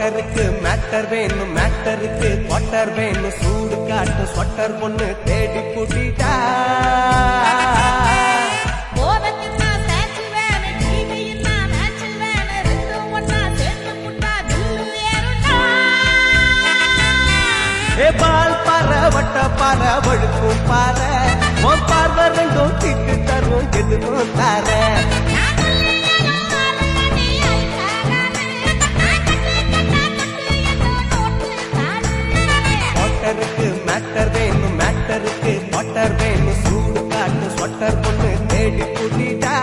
குவாட்டருக்கு matter வேணும் மேட்டருக்கு quarter வேணும் சூடு காட்டு ஸ்வட்டர் பொண்ணு தேடி கூட்டிட்டா போதத்துன்னா ஸ்டாச்சு வேணும், டிவின்னா மேட்ச் வேணும், ரெண்டும் ஒண்ணா சேர்ந்து புட்டா தில்லு ஏறுண்டா. ஏ பால் பாற வட்ட பாற வழுக்கும் பாற உன் பார்வை ரெண்டும் திட்டு தரும் எதுவும் தார நான் சொல்லியதோ ஆளுங்கடி ஐக்காரானு, நான் கட்டு கட்டா கட்டு என்னோ நோட்டு தானு. குவாட்டருக்கு மேட்டர் வேணும் மேட்டருக்கு குவாட்டர் வேணும் சூடு காட்டு ஸ்வட்டர் பொண்ணு தேடி கூட்டிட்டா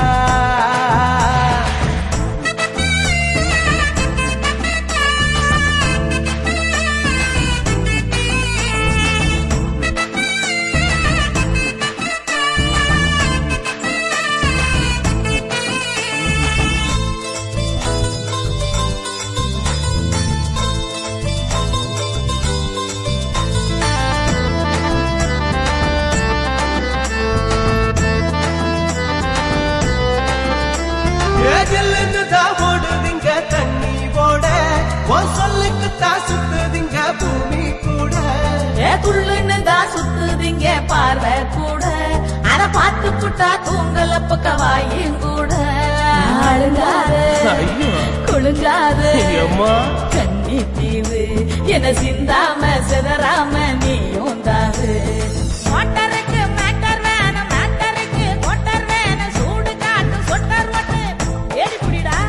ஏஜல்லுன்னு தான் ஓடுதுங்க தண்ணி ஓட உன் சொல்லுக்கு தான் சுத்துதுங்க பூமி கூட ஏ துள்ளுன்னு தான் சுத்துதிங்க பார்வை கூட அத பார்த்து புட்டா தூங்கல பக்கவாயும் கூட அழுங்காத குழுங்காத அம்மா கண்ணி தீவு என சிந்தாம சிதறாம நீயும் தாவு மோட்டருக்கு மேட்டர் வேணும் மேட்டருக்கு மோட்டர் வேணும் சூடு காட்டு சொட்டர் ஒட்டு ஏடி புடிடா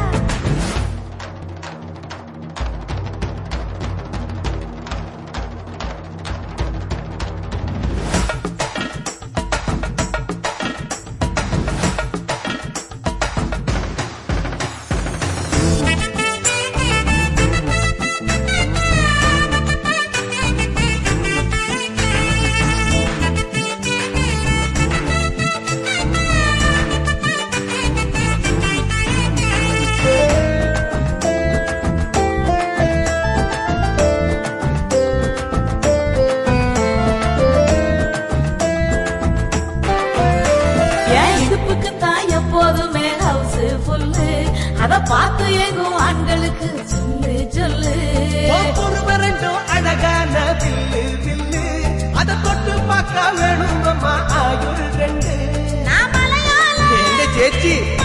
என் இடுப்புக்கு தான் எப்போதுமே ஹவுஸ் ஃபுல்லு அத பார்த்து எங்கும் ஆண்களுக்கு சொல்லு சொல்லு உன் பொறுமை ரெண்டும் அழகான வில்லு வில்லு அதை தொட்டு பார்க்க வேணும் அம்மா ஆயுள் ரெண்டு நான் மலையாள எங்க சேச்சி